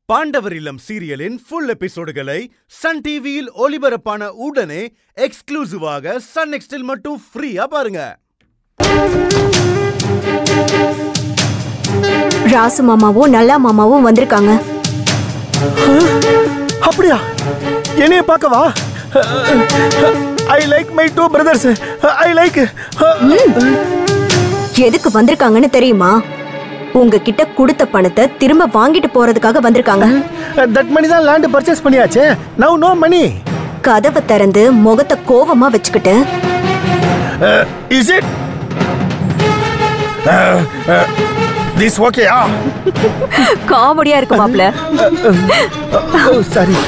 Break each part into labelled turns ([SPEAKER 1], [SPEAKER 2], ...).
[SPEAKER 1] பாண்டவர் இல்லம் சீரியலின் full எபிசோடுகளை Sun டிவியில் ஒளிபரப்பான உடனே எக்ஸ்க்ளூசிவாக சன் நெக்ஸ்டில் மட்டும் ஃப்ரீயா பாருங்க
[SPEAKER 2] ராசு மாமாவும் நல்லா மாமாவும் வந்திருக்காங்க
[SPEAKER 3] அப்படியா என்னைய பார்க்கவா I like my two brothers I like
[SPEAKER 2] எதுக்கு வந்திருக்காங்கன்னு தெரியுமா உங்ககிட்ட கொடுத்த பணத்தை திரும்ப வாங்கிட்டு போறதுக்காக வந்திருக்காங்க
[SPEAKER 3] தட் மணி தான் லேண்ட் பர்ச்சேஸ் பண்ணியாச்சே நவ் நோ மணி
[SPEAKER 2] கதவை திறந்து முகத்தை கோவமா வச்சுக்கிட்டு
[SPEAKER 3] இஸ் இட் திஸ் ஓகேயா
[SPEAKER 2] காமெடியா இருக்கு மாப்ள
[SPEAKER 3] sorry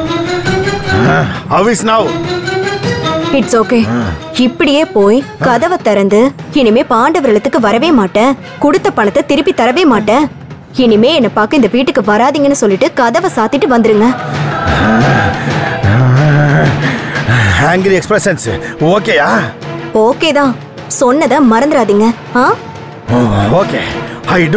[SPEAKER 3] how is now
[SPEAKER 2] it's okay இப்படியே போய் கதவை திறந்து இனிமே பாண்டவர்களுக்கு வரவே மாட்டேன் கொடுத்த பணத்தை திருப்பி தரவே மாட்டேன் இனிமே என்ன பார்க்க இந்த வீட்டுக்கு வராதீங்கன்னு சொல்லிட்டு கதவை சாத்திட்டு வந்துருங்க
[SPEAKER 3] ஆங்கிரி எக்ஸ்பிரஷன்ஸ் ஓகேயா
[SPEAKER 2] ஓகே தான் சொன்னதை மறந்துடாதீங்க ஆ
[SPEAKER 3] ஓகே ஐ டூ